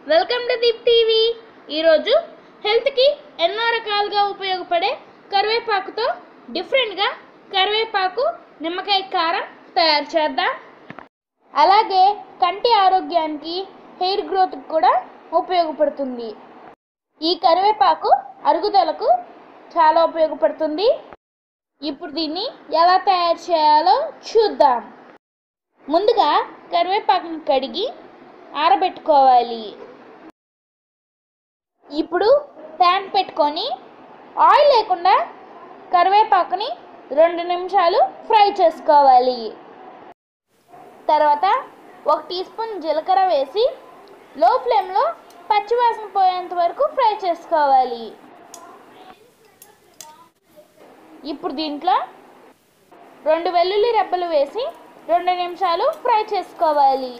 welcome to Deep TV ఈరోజు హెల్త్కి ఎన్నో రకాలుగా ఉపయోగపడే కరివేపాకుతో డిఫరెంట్గా కరివేపాకు నిమ్మకాయ కారం తయారు చేద్దాం అలాగే కంటి ఆరోగ్యానికి హెయిర్ గ్రోత్కి కూడా ఉపయోగపడుతుంది ఈ కరివేపాకు అరుగుదలకు చాలా ఉపయోగపడుతుంది ఇప్పుడు దీన్ని ఎలా తయారు చేయాలో చూద్దాం ముందుగా కరివేపాకుని కడిగి ఆరబెట్టుకోవాలి ఇప్పుడు ప్యాన్ పెట్టుకొని ఆయిల్ లేకుండా కరివేపాకుని రెండు నిమిషాలు ఫ్రై చేసుకోవాలి తర్వాత ఒక టీ స్పూన్ జీలకర్ర వేసి లో ఫ్లేమ్లో పచ్చివాసన పోయేంత వరకు ఫ్రై చేసుకోవాలి ఇప్పుడు దీంట్లో రెండు వెల్లుల్లి రెబ్బలు వేసి రెండు నిమిషాలు ఫ్రై చేసుకోవాలి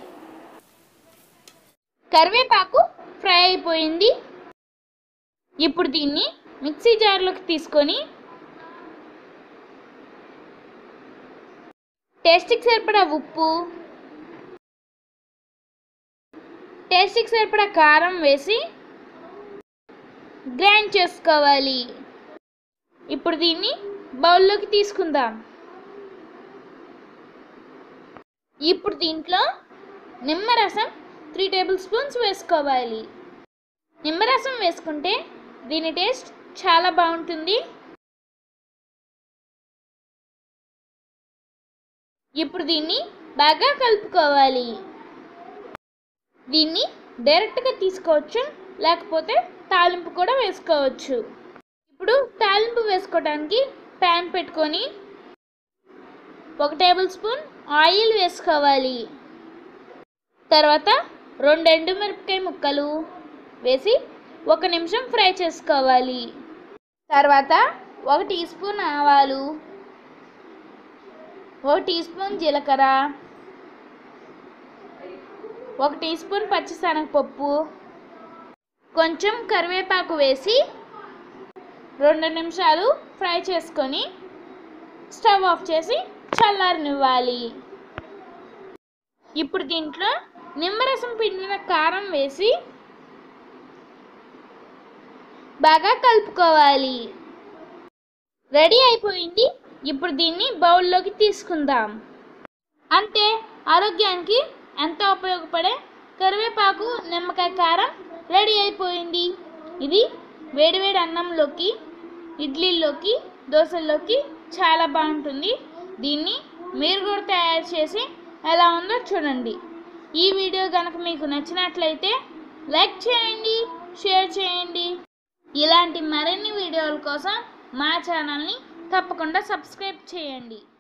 కరివేపాకు ఫ్రై అయిపోయింది ఇప్పుడు దీన్ని మిక్సీ జార్లోకి తీసుకొని టేస్ట్కి సరిపడా ఉప్పు టేస్ట్కి సరిపడా కారం వేసి గ్రైండ్ చేసుకోవాలి ఇప్పుడు దీన్ని బౌల్లోకి తీసుకుందాం ఇప్పుడు దీంట్లో నిమ్మరసం త్రీ టేబుల్ స్పూన్స్ వేసుకోవాలి నిమ్మరసం వేసుకుంటే దీని టేస్ట్ చాలా బాగుంటుంది ఇప్పుడు దీన్ని బాగా కలుపుకోవాలి దీన్ని డైరెక్ట్గా తీసుకోవచ్చు లేకపోతే తాలింపు కూడా వేసుకోవచ్చు ఇప్పుడు తాలింపు వేసుకోవడానికి ప్యాన్ పెట్టుకొని ఒక టేబుల్ స్పూన్ ఆయిల్ వేసుకోవాలి తర్వాత రెండు ఎండుమిరపకాయ ముక్కలు వేసి ఒక నిమిషం ఫ్రై చేసుకోవాలి తర్వాత ఒక టీ స్పూన్ ఆవాలు ఒక టీ స్పూన్ జీలకర్ర ఒక టీ స్పూన్ పచ్చిశనగపప్పు కొంచెం కరివేపాకు వేసి రెండు నిమిషాలు ఫ్రై చేసుకొని స్టవ్ ఆఫ్ చేసి చల్లారనివ్వాలి ఇప్పుడు దీంట్లో నిమ్మరసం పిండిన కారం వేసి బాగా కలుపుకోవాలి రెడీ అయిపోయింది ఇప్పుడు దీన్ని బౌల్లోకి తీసుకుందాం అంతే ఆరోగ్యానికి ఎంతో ఉపయోగపడే కరివేపాకు నిమ్మకాయ కారం రెడీ అయిపోయింది ఇది వేడివేడి అన్నంలోకి ఇడ్లీల్లోకి దోశల్లోకి చాలా బాగుంటుంది దీన్ని మీరు కూడా తయారు చేసి ఎలా ఉందో చూడండి ఈ వీడియో కనుక మీకు నచ్చినట్లయితే లైక్ చేయండి షేర్ చేయండి ఇలాంటి మరిన్ని వీడియోల కోసం మా ఛానల్ని తప్పకుండా సబ్స్క్రైబ్ చేయండి